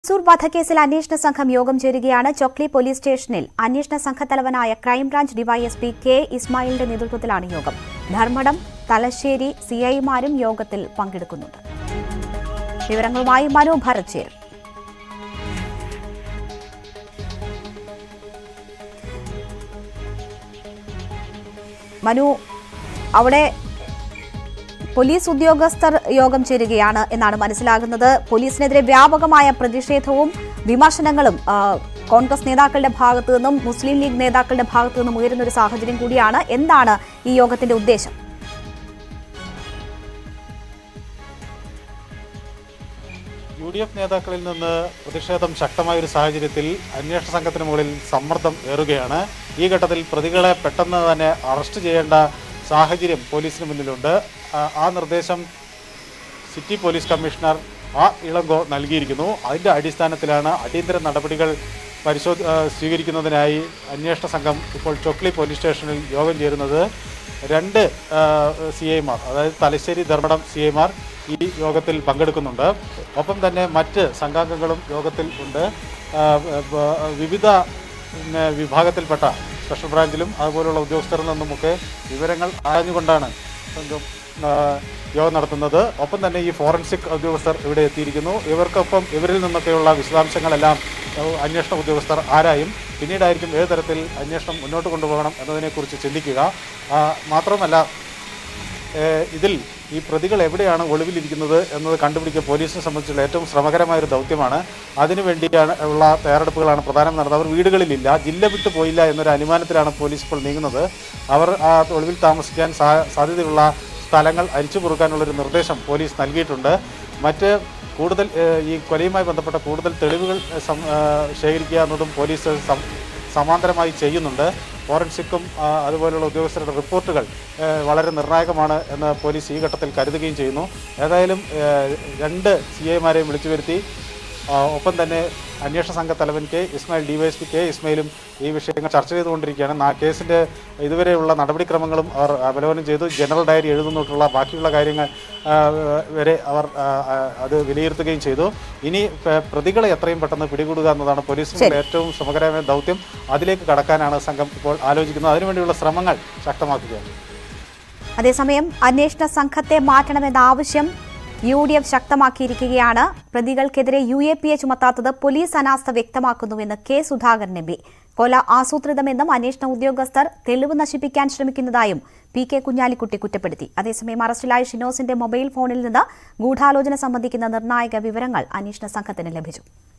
മൻസൂർ വധക്കേസിൽ അന്വേഷണ സംഘം യോഗം ചേരുകയാണ് ചൊക്ലി പോലീസ് സ്റ്റേഷനിൽ അന്വേഷണ സംഘത്തലവനായ ക്രൈംബ്രാഞ്ച് ഡിവൈഎസ്പി കെ ഇസ്മായിലിന്റെ നേതൃത്വത്തിലാണ് യോഗം ധർമ്മടം തലശ്ശേരി സിഐമാരും യോഗത്തിൽ പങ്കെടുക്കുന്നുണ്ട് വിവരങ്ങളുമായി മനു ഭരത് ചേരും മനു അവിടെ പോലീസ് ഉദ്യോഗസ്ഥർ യോഗം ചേരുകയാണ് എന്നാണ് മനസ്സിലാകുന്നത് പോലീസിനെതിരെ വ്യാപകമായ പ്രതിഷേധവും വിമർശനങ്ങളും ആ, കോൺഗ്രസ് നേതാക്കളുടെ ഭാഗത്തു നിന്നും മുസ്ലിം ലീഗ് നേതാക്കളുടെ ഭാഗത്തു നിന്നും ഉയരുന്ന ഒരു സാഹചര്യം കൂടിയാണ് എന്താണ് ഈ യോഗത്തിന്റെ ഉദ്ദേശം യു ഡി എഫ് നേതാക്കളിൽ നിന്ന് പ്രതിഷേധം ശക്തമായ ഒരു സാഹചര്യത്തിൽ അന്വേഷണ സംഘത്തിന് മുകളിൽ സമ്മർദ്ദം ഏറുകയാണ് ഈ ഘട്ടത്തിൽ പ്രതികളെ പെട്ടെന്ന് തന്നെ അറസ്റ്റ് ചെയ്യേണ്ട സാഹചര്യം പോലീസിന് മുന്നിലുണ്ട് ആ- ആ നിർദ്ദേശം സിറ്റി പോലീസ് കമ്മീഷണർ ആ ഇളങ്കോ നൽകിയിരിക്കുന്നു അതിൻ്റെ അടിസ്ഥാനത്തിലാണ് അടിയന്തര നടപടികൾ പരിശോധ ആ, സ്വീകരിക്കുന്നതിനായി അന്വേഷണ സംഘം ഇപ്പോൾ ചൊക്ലി പോലീസ് സ്റ്റേഷനിൽ യോഗം ചേരുന്നത് രണ്ട് സി ഐമാർ അതായത് തലശ്ശേരി ധർമ്മടം സി ഐമാർ ഈ യോഗത്തിൽ പങ്കെടുക്കുന്നുണ്ട് ഒപ്പം തന്നെ മറ്റ് സംഘാംഗങ്ങളും യോഗത്തിൽ ഉണ്ട് ആ, ബ- വിവിധ പിന്നെ വിഭാഗത്തിൽപ്പെട്ട സ്പെഷ്യൽ ബ്രാഞ്ചിലും അതുപോലുള്ള ഉദ്യോഗസ്ഥരിൽ നിന്നുമൊക്കെ വിവരങ്ങൾ ആരാഞ്ഞുകൊണ്ടാണ് സംഘം ആ, യോഗം നടത്തുന്നത് ഒപ്പം തന്നെ ഈ ഫോറൻസിക് ഉദ്യോഗസ്ഥർ ഇവിടെ എത്തിയിരിക്കുന്നു ഇവർക്കൊപ്പം ഇവരിൽ നിന്നൊക്കെയുള്ള വിശദാംശങ്ങളെല്ലാം ആ, അന്വേഷണ ഉദ്യോഗസ്ഥർ ആരായും പിന്നീടായിരിക്കും ഏത് തരത്തിൽ അന്വേഷണം മുന്നോട്ട് കൊണ്ടുപോകണം എന്നതിനെക്കുറിച്ച് ചിന്തിക്കുക ആ, മാത്രമല്ല ഏഹ് ഇതിൽ ഈ പ്രതികൾ എവിടെയാണ് ഒളിവിലിരിക്കുന്നത് എന്നത് കണ്ടുപിടിക്കുക പോലീസിനെ സംബന്ധിച്ചുള്ള ഏറ്റവും ശ്രമകരമായ ഒരു ദൗത്യമാണ് അതിനു വേണ്ടിയാണ് ഉള്ള തയ്യാറെടുപ്പുകളാണ് പ്രധാനം നടന്നത് അവർ വീടുകളിലില്ല ജില്ല വിട്ടു പോയില്ല എന്നൊരു അനുമാനത്തിലാണ് പോലീസ് ഇപ്പോൾ നീങ്ങുന്നത് അവർ ആ ഒളിവിൽ താമസിക്കാൻ സാ- സാധ്യതയുള്ള സ്ഥലങ്ങൾ അരിച്ചു പൊറുക്കാനുള്ളൊരു നിർദ്ദേശം പോലീസ് നൽകിയിട്ടുണ്ട് മറ്റ് കൂടുതൽ ഏഹ് ഈ കൊലയുമായി ബന്ധപ്പെട്ട കൂടുതൽ തെളിവുകൾ ഏഹ് സം- ഏഹ് ശേഖരിക്കുക എന്നതും പോലീസ് സം- സമാന്തരമായി ചെയ്യുന്നുണ്ട് ഫോറൻസിക്കും ആ, അതുപോലുള്ള ഉദ്യോഗസ്ഥരുടെ റിപ്പോർട്ടുകൾ ഏ, വളരെ നിർണായകമാണ് എന്ന് പോലീസ് ഈ ഘട്ടത്തിൽ കരുതുകയും ചെയ്യുന്നു ഏതായാലും ഏ, രണ്ട് സി ഐമാരെയും വിളിച്ചു വരുത്തി ആ, ഒപ്പം തന്നെ അന്വേഷണ സംഘ തലവൻ കെ ഇസ്മായിൽ ഡിവൈഎസ്പി കെ ഇസ്മായിലും ഈ വിഷയങ്ങൾ ചർച്ച ചെയ്തുകൊണ്ടിരിക്കുകയാണ് നാ- കേസിന്റെ ഇതുവരെയുള്ള നടപടിക്രമങ്ങളും അവർ അവലോകനം ചെയ്തു ജനറൽ ഡയറി എഴുതുന്നിട്ടുള്ള ബാക്കിയുള്ള കാര്യങ്ങൾ ആ, വരെ അവർ ആ, ആ, അത് വിലയിരുത്തുകയും ചെയ്തു ഇനി പ- പ്രതികളെ എത്രയും പെട്ടെന്ന് പിടികൂടുക എന്നതാണ് പോലീസിന്റെ ഏറ്റവും ശ്രമകരമായ ദൗത്യം അതിലേക്ക് കടക്കാനാണ് സംഘം ഇപ്പോൾ ആലോചിക്കുന്നത് അതിനുവേണ്ടിയുള്ള ശ്രമങ്ങൾ ശക്തമാക്കുകയാണ് അതേസമയം അന്വേഷണ സംഘത്തെ മാറ്റണമെന്ന ആവശ്യം യു ഡി എഫ് ശക്തമാക്കിയിരിക്കുകയാണ് പ്രതികൾക്കെതിരെ യു എ പി എ ചുമത്താത്തത് പോലീസ് അനാസ്ഥ വ്യക്തമാക്കുന്നുവെന്ന് കെ സുധാകരൻ എം പി കൊല ആസൂത്രിതമെന്നും അന്വേഷണ ഉദ്യോഗസ്ഥർ തെളിവ് നശിപ്പിക്കാൻ ശ്രമിക്കുന്നതായും പി കെ കുഞ്ഞാലിക്കുട്ടി കുറ്റപ്പെടുത്തി അതേസമയം അറസ്റ്റിലായ ഷിനോസിന്റെ മൊബൈൽ ഫോണിൽ നിന്ന് ഗൂഢാലോചന സംബന്ധിക്കുന്ന നിർണായക വിവരങ്ങൾ അന്വേഷണ സംഘത്തിന് ലഭിച്ചു